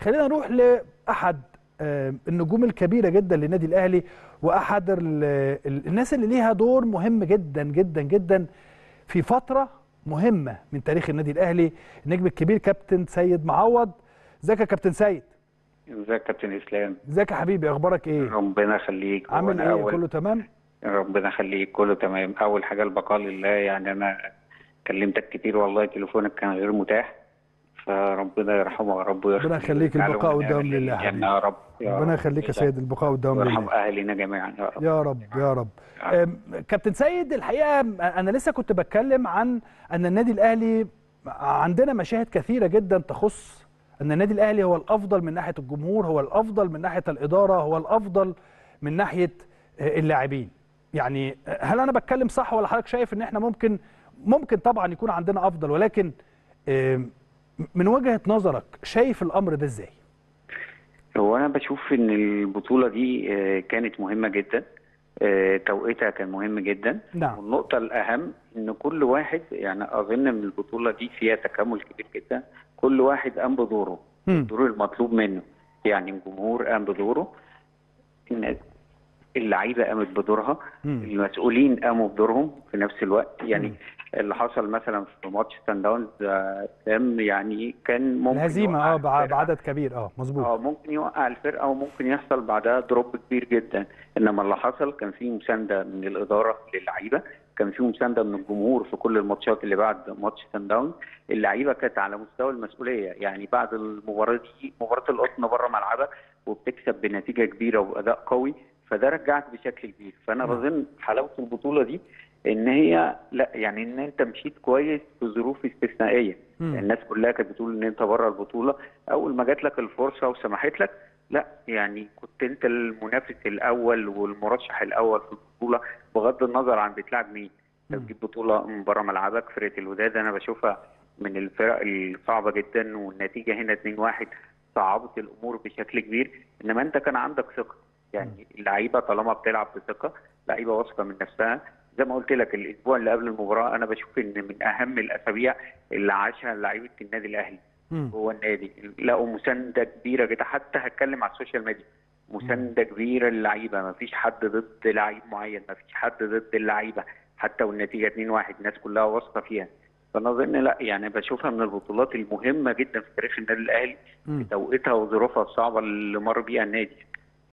خلينا نروح لاحد آه، النجوم الكبيره جدا للنادي الاهلي واحد ال- ال- الناس اللي ليها دور مهم جدا جدا جدا في فتره مهمه من تاريخ النادي الاهلي النجم الكبير كابتن سيد معوض ازيك يا كابتن سيد ازيك يا كابتن اسلام ازيك يا حبيبي اخبارك ايه ربنا يخليك عامل وأنا ايه أول كله تمام ربنا يخليك كله تمام اول حاجه البقاء لله يعني انا كلمتك كتير والله تليفونك كان غير متاح فربنا يرحمه يا رب ويغفر ربنا يخليك، ويجعله البقاء من والدوام أهل لله يا الجنة يا رب يا ربنا رب. يخليك يا سيد البقاء والدوام ويرحم لله اهلنا جميعا يا رب يا رب يا رب أم، كابتن سيد الحقيقه انا لسه كنت بتكلم عن ان النادي الاهلي عندنا مشاهد كثيره جدا تخص ان النادي الاهلي هو الافضل من ناحيه الجمهور هو الافضل من ناحيه الاداره هو الافضل من ناحيه اللاعبين يعني هل انا بتكلم صح ولا حضرتك شايف ان احنا ممكن ممكن طبعا يكون عندنا افضل ولكن أم، من وجهه نظرك شايف الامر ده ازاي هو انا بشوف ان البطوله دي آه، كانت مهمه جدا آه، توقيتها كان مهم جدا نعم والنقطة الأهم إن كل واحد يعني أظن إن البطولة دي فيها تكامل كبير جدا كل واحد قام بدوره مم. الدور المطلوب منه يعني الجمهور قام بدوره إن اللعيبة قامت بدورها مم. المسؤولين قاموا بدورهم في نفس الوقت يعني مم. اللي حصل مثلا في ماتش سان داونز آه، كان يعني كان ممكن الهزيمه يوقع اه بع- الفرقة. بعدد كبير اه مظبوط اه ممكن يوقع الفرقه وممكن يحصل بعدها دروب كبير جدا انما اللي حصل كان في مسانده من الاداره للعيبه كان في مسانده من الجمهور في كل الماتشات اللي بعد ماتش سان داون اللعيبه كانت على مستوى المسؤوليه يعني بعد المباراه دي مباراه القطن بره ملعبك وبتكسب بنتيجه كبيره واداء قوي فده رجعك بشكل كبير فانا نعم. بظن حلاوه البطوله دي ان هي لا يعني ان انت مشيت كويس في ظروف استثنائيه مم. الناس كلها كانت بتقول ان انت بره البطوله اول ما جات لك الفرصه وسمحت لك لا يعني كنت انت المنافس الاول والمرشح الاول في البطوله بغض النظر عن بتلعب مين مم. تجيب بطوله من بره ملعبك فرقه الوداد انا بشوفها من الفرق الصعبه جدا والنتيجه هنا 2-1 صعبت الامور بشكل كبير انما انت كان عندك ثقه يعني اللعيبه طالما بتلعب بثقه لعيبه واثقه من نفسها زي ما قلت لك الاسبوع اللي قبل المباراه انا بشوف ان من اهم الاسابيع اللي عاشها لعيبه النادي الاهلي مم. جوه النادي لقوا مسانده كبيره جدا حتى هتكلم على السوشيال ميديا مسانده كبيره للعيبه ما فيش حد ضد لعيب معين ما فيش حد ضد اللعيبه حتى والنتيجه 2-1 الناس كلها واثقه فيها فانا اظن لا يعني بشوفها من البطولات المهمه جدا في تاريخ النادي الاهلي مم. توقيتها وظروفها الصعبه اللي مر بيها النادي